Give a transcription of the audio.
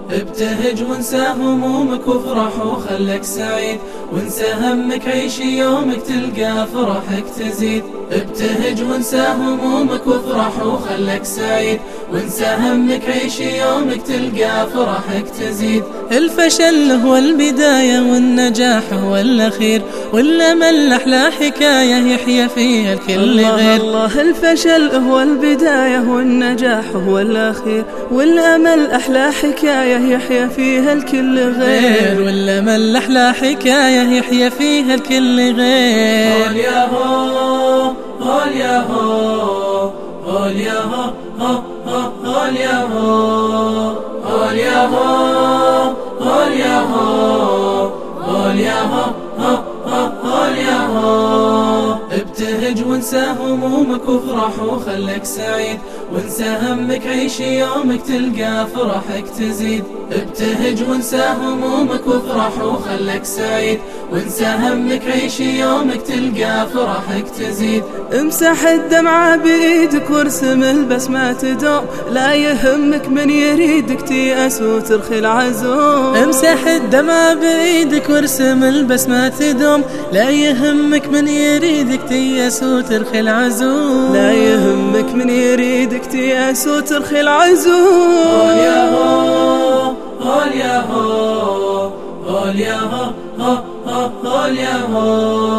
ابتهج وانسى همومك وافرح وخلك سعيد وانسى همك عيش يومك تلقى فرحك تزيد ابتهج وانسى همومك وافرح وخلك سعيد وانسى همك عيش يومك تلقى فرحك تزيد الفشل هو البداية والنجاح هو الأخير والأمل أحلى حكاية يحيى فيها الكل الله غير الله الفشل هو البداية والنجاح هو الأخير والأمل أحلى حكاية يحيى فيها الكل غير غير والأمل أحلى حكاية يحيى فيها الكل قول غير يا هو قول يا هو قول يا هو هو هو قول يا هو قول يا هو قول يا هو قول يا هو هو هو قول يا هو ابتهج وانسى همومك وافرح وخلك سعيد وانسى همك عيش يومك تلقى فرحك تزيد ابتهج وانسى همومك وافرح وخلك سعيد وانسى همك عيش يومك تلقى فرحك تزيد امسح الدمعة بإيدك وارسم البسمة تدوم لا يهمك من يريدك تيأس وترخي العزوم امسح الدمع بإيدك وارسم البسمة تدوم لا يهمك من يريدك تيأس وترخي العزوم لا يهمك من يريدك تيأس وترخي قول العزوم يا هو قول يا هو قول يا هو هو هو قول يا هو